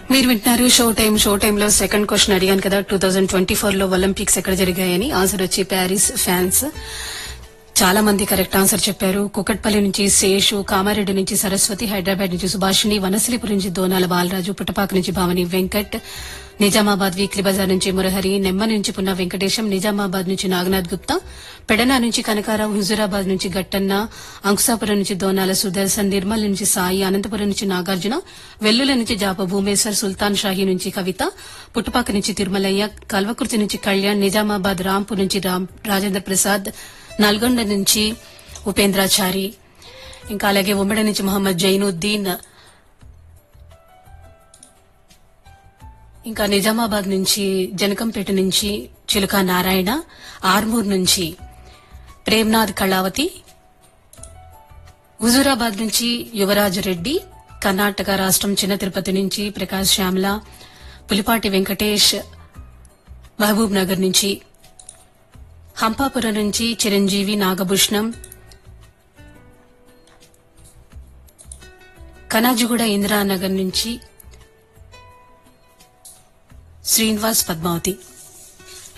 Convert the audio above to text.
మీరు వింటున్నారు show time show time లో సెకండ్ క్వశ్చన్ అడిగాను కదా టూ థౌజండ్ ట్వంటీ ఫోర్ లో ఒలింపిక్స్ ఎక్కడ జరిగాయని ఆన్సర్ వచ్చి ప్యారిస్ ఫ్యాన్స్ చాలా మంది కరెక్ట్ ఆన్సర్ చెప్పారు కుకట్పల్లి నుంచి శేషు కామారెడ్డి నుంచి సరస్వతి హైదరాబాద్ నుంచి సుభాషిణి వనసలిపురం నుంచి దోనాల బాలరాజు పుట్టపాక నుంచి భావని వెంకట్ నిజామాబాద్ వీక్లీ బజార్ నుంచి మురహరి నెమ్మ నుంచి పున్న వెంకటేశం నిజామాబాద్ నుంచి నాగనాథ్ గుప్తా పెడన నుంచి కనకారావు హుజూరాబాద్ నుంచి గట్టన్న అంకుసాపురం నుంచి దోనాల సుదర్శన్ నిర్మల్ నుంచి సాయి అనంతపురం నుంచి నాగార్జున వెల్లుల నుంచి జాప భూమేశ్వర్ సుల్తాన్ షాహీ నుంచి కవిత పుట్టుపాక నుంచి తిరుమలయ్య కల్వకుర్తి నుంచి కళ్యాణ్ నిజామాబాద్ రాంపూర్ నుంచి రామ్ రాజేంద్ర ప్రసాద్ నల్గొండ నుంచి ఉపేంద్రాచారి ఇంకా అలాగే ఉమ్మడి నుంచి మొహమ్మద్ జైనుద్దీన్ ఇంకా నిజామాబాద్ నుంచి జనకంపేట నుంచి చిలుక నారాయణ ఆర్మూర్ నుంచి ప్రేమ్నాథ్ కళావతి హుజూరాబాద్ నుంచి యువరాజు రెడ్డి కర్ణాటక రాష్ట్రం చిన్న తిరుపతి నుంచి ప్రకాష్ శ్యామ్ల పులిపాటి వెంకటేష్ మహబూబ్ నగర్ నుంచి హంపాపురం నుంచి చిరంజీవి నాగభూషణం కనాజిగూడ ఇందిరానగర్ నుంచి శ్రీనివాస్ పద్మావతి